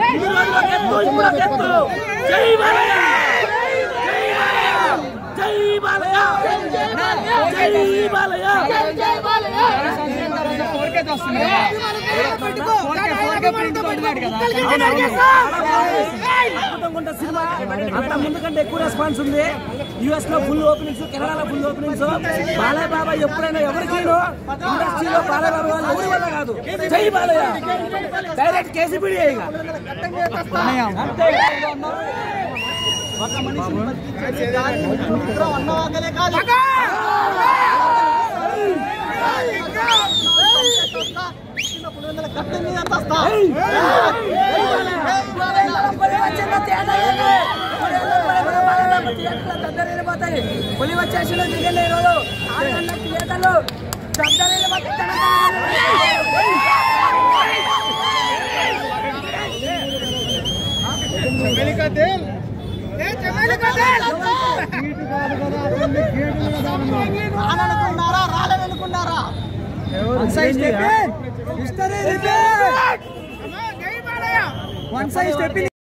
ఈ రోజులో ఎత్తు ఇప్పుడు ఒక ఎత్తు జై బాలయ్య జై బాలయ్య జై బాలయ్య అద్భుతంగా సినిమా అంత ముందు కంటే ఎక్కువ రెస్పాన్స్ ఉంది యుఎస్ లో ఫుల్ ఓపెనింగ్స్ కెనడాలో ఫుల్ ఓపెనింగ్స్ బాలయ్య బాబా ఎప్పుడైనా ఎవరికి ఇండస్ట్రీలో బాలయ్య బాబా వాళ్ళు ఎవరి వల్ల కాదు జై బాలయ్య డైరెక్ట్ కేసీపీడీ ఇక అంతే పులి వచ్చేసిన దిగలే రోజు థియేటర్లు రాననుకున్నారా రాలేదనుకున్నారా one size step one size step